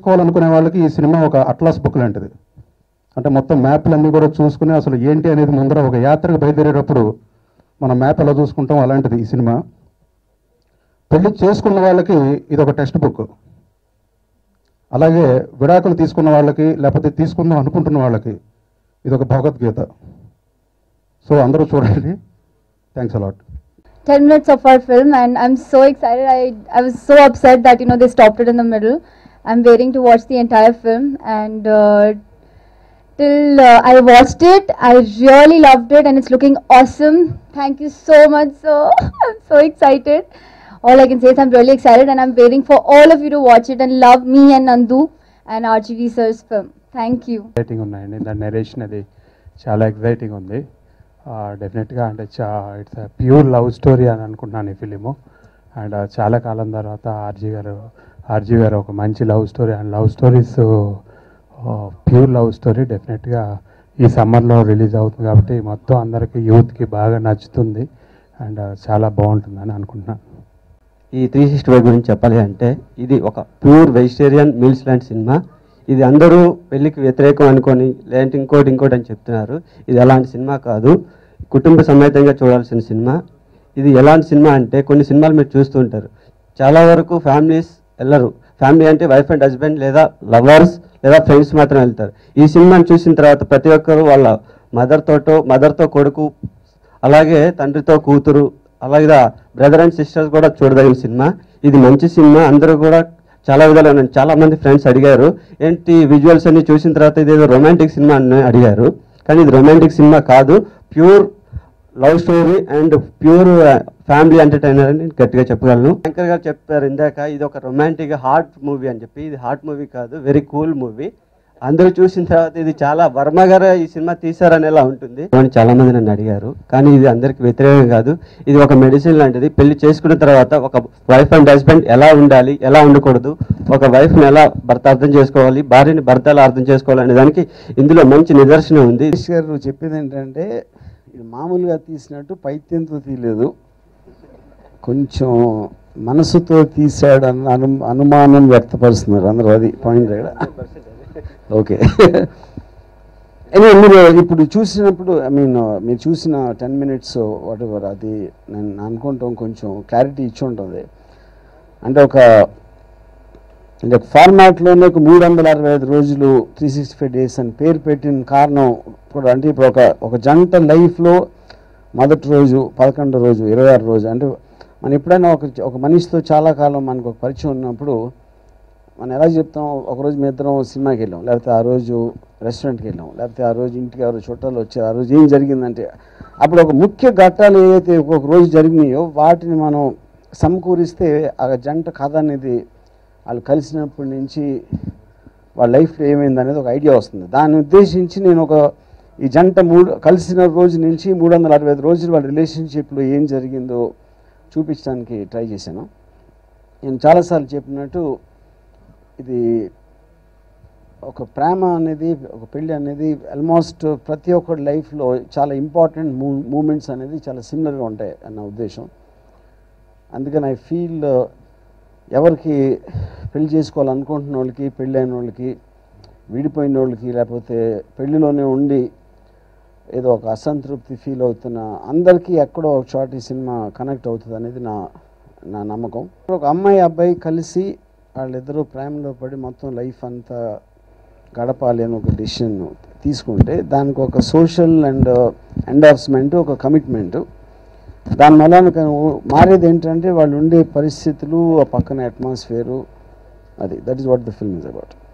తెలుసుకోవాలనుకునే వాళ్ళకి ఈ సినిమా ఒక అట్లాస్ బుక్ లాంటిది అంటే మొత్తం మ్యాప్లన్నీ కూడా చూసుకుని అసలు ఏంటి అనేది ముందర ఒక యాత్రకు బయలుదేరేటప్పుడు మనం మ్యాప్ ఎలా చూసుకుంటాం అలాంటిది ఈ సినిమా పెళ్లి చేసుకున్న వాళ్ళకి ఇది ఒక టెక్స్ట్ బుక్ అలాగే విడాకులు తీసుకున్న వాళ్ళకి లేకపోతే తీసుకుందాం అనుకుంటున్న వాళ్ళకి ఇది ఒక భగవద్గీత సో అందరూ చూడండి thanks a lot 10 minutes of our film and I'm so excited. I, I was so upset that, you know, they stopped it in the middle. I'm waiting to watch the entire film and uh, till uh, I watched it, I really loved it and it's looking awesome. Thank you so much. So I'm so excited. All I can say is I'm really excited and I'm waiting for all of you to watch it and love me and Nandu and RGV sir's film. Thank you. Exciting ఉన్నాయండి దాని narration అది చాలా exciting ఉంది డెఫినెట్గా అంటే చా it's pure love story అని అనుకుంటున్నాను ఈ ఫిలిము అండ్ చాలా కాలం తర్వాత ఆర్జీ గారు ఆర్జీ గారు ఒక మంచి love story and love stories pure love story డెఫినెట్గా ఈ సమ్మర్లో రిలీజ్ అవుతుంది కాబట్టి మొత్తం అందరికీ యూత్కి బాగా నచ్చుతుంది అండ్ చాలా బాగుంటుందని అనుకుంటున్నాను ఈ త్రీ సిక్స్టీ ఫైవ్ గురించి చెప్పాలి అంటే ఇది ఒక ప్యూర్ వెజిటేరియన్ మీల్స్ లాంటి సినిమా ఇది అందరూ పెళ్లికి వ్యతిరేకం అనుకొని లేదంటే ఇంకోటి ఇంకోటి అని చెప్తున్నారు ఇది అలాంటి సినిమా కాదు కుటుంబ సమేతంగా చూడాల్సిన సినిమా ఇది ఎలాంటి సినిమా అంటే కొన్ని సినిమాలు మీరు చూస్తూ ఉంటారు చాలా వరకు ఫ్యామిలీస్ వెళ్ళరు ఫ్యామిలీ అంటే వైఫ్ అండ్ హస్బెండ్ లేదా లవర్స్ లేదా ఫ్రెండ్స్ మాత్రం వెళ్తారు ఈ సినిమాని చూసిన తర్వాత ప్రతి ఒక్కరు వాళ్ళ మదర్ తోటో మదర్తో కొడుకు అలాగే తండ్రితో కూతురు అలాగే బ్రదర్ అండ్ సిస్టర్స్ కూడా చూడదగిన సినిమా ఇది మంచి సినిమా అందరూ కూడా చాలా విధాలు నన్ను చాలా మంది ఫ్రెండ్స్ అడిగారు ఏంటి విజువల్స్ అన్ని చూసిన తర్వాత ఇదేదో రొమాంటిక్ సినిమా అని అడిగారు కానీ ఇది రొమాంటిక్ సినిమా కాదు pure love story and pure family entertainer అని నేను గట్టిగా చెప్పగలను శంకర్ గారు చెప్పారు ఇందాక ఇది ఒక రొమాంటిక్ హార్ట్ మూవీ అని చెప్పి ఇది హార్ట్ మూవీ కాదు వెరీ కూల్ మూవీ అందరూ చూసిన తర్వాత ఇది చాలా వర్మ గారు ఈ సినిమా తీసారనేలా ఉంటుంది అని చాలా మంది నన్ను అడిగారు కానీ ఇది అందరికి వ్యతిరేకం కాదు ఇది ఒక మెడిసిన్ లాంటిది పెళ్లి చేసుకున్న తర్వాత ఒక వైఫ్ అండ్ హస్బెండ్ ఎలా ఉండాలి ఎలా ఉండకూడదు ఒక వైఫ్ని ఎలా భర్త అర్థం చేసుకోవాలి భార్యని భర్త ఎలా అర్థం చేసుకోవాలి అనే దానికి ఇందులో మంచి నిదర్శనం ఉంది సురేష్ గారు చెప్పింది ఏంటంటే ఇది మామూలుగా తీసినట్టు పైత్యంతో తీయలేదు కొంచెం మనసుతో తీశాడన్న అను అనుమానం వ్యక్తపరుస్తున్నారు అందరూ అది పాయింట్ ఇక్కడ ఓకే Anyway, మీరు ఇప్పుడు చూసినప్పుడు ఐ మీన్ మీరు చూసిన టెన్ మినిట్స్ వాట్ ఎవర్ అది నేను అనుకుంటాం కొంచెం క్లారిటీ ఇచ్చి ఉంటుంది అంటే ఒక అంటే ఫార్మాట్లోనే ఒక మూడు వందల అరవై ఐదు రోజులు త్రీ సిక్స్టీ ఫైవ్ డేస్ అని పేరు పెట్టిన కారణం కూడా అంటే ఇప్పుడు ఒక ఒక జంట లైఫ్లో మొదటి రోజు పదకొండో రోజు ఇరవై ఆరు రోజు అంటే మనం ఎప్పుడైనా ఒక ఒక మనిషితో చాలా కాలం మనకు ఒక పరిచయం ఉన్నప్పుడు మనం ఎలా చెప్తాం ఒకరోజు మీ ఇద్దరం సినిమాకి వెళ్ళాం లేకపోతే ఆ రోజు రెస్టారెంట్కి వెళ్ళాం లేకపోతే ఆ రోజు ఇంటికి ఎవరు చుట్టాలు వచ్చారు ఆ రోజు ఏం జరిగిందంటే అప్పుడు ఒక ముఖ్య ఘట్టాలు ఏవైతే ఒక రోజు జరిగినాయో వాటిని మనం సమకూరిస్తే ఆ జంట కథ అనేది వాళ్ళు కలిసినప్పటి నుంచి వాళ్ళ లైఫ్లో ఏమైంది అనేది ఒక ఐడియా వస్తుంది దాన్ని ఉద్దేశించి నేను ఒక ఈ జంట మూడు కలిసిన రోజు నుంచి మూడు వందల అరవై ఐదు రోజులు వాళ్ళ రిలేషన్షిప్లో ఏం జరిగిందో చూపించడానికి ట్రై చేశాను నేను చాలాసార్లు చెప్పినట్టు ఇది ఒక ప్రేమ అనేది ఒక పెళ్ళి అనేది ఆల్మోస్ట్ ప్రతి ఒక్కరి లైఫ్లో చాలా ఇంపార్టెంట్ మూ మూమెంట్స్ అనేది చాలా సిమిలర్గా ఉంటాయి అన్న ఉద్దేశం అందుకని ఐ ఫీల్ ఎవరికి పెళ్లి చేసుకోవాలనుకుంటున్న వాళ్ళకి పెళ్ళి అయిన వాళ్ళకి విడిపోయిన వాళ్ళకి లేకపోతే పెళ్లిలోనే ఉండి ఏదో ఒక అసంతృప్తి ఫీల్ అవుతున్న అందరికీ ఎక్కడో ఒక చోట ఈ సినిమా కనెక్ట్ అవుతుంది అనేది నా నా నమ్మకం ఒక అమ్మాయి అబ్బాయి కలిసి వాళ్ళిద్దరూ ప్రేమలో పడి మొత్తం లైఫ్ అంతా గడపాలి అని ఒక డెసిషన్ తీసుకుంటే దానికి ఒక సోషల్ అండ్ ఎండార్స్మెంట్ ఒక కమిట్మెంట్ దానివల్ల మారేది ఏంటంటే వాళ్ళు ఉండే పరిస్థితులు ఆ పక్కన అట్మాస్ఫియరు అది that is what the film is about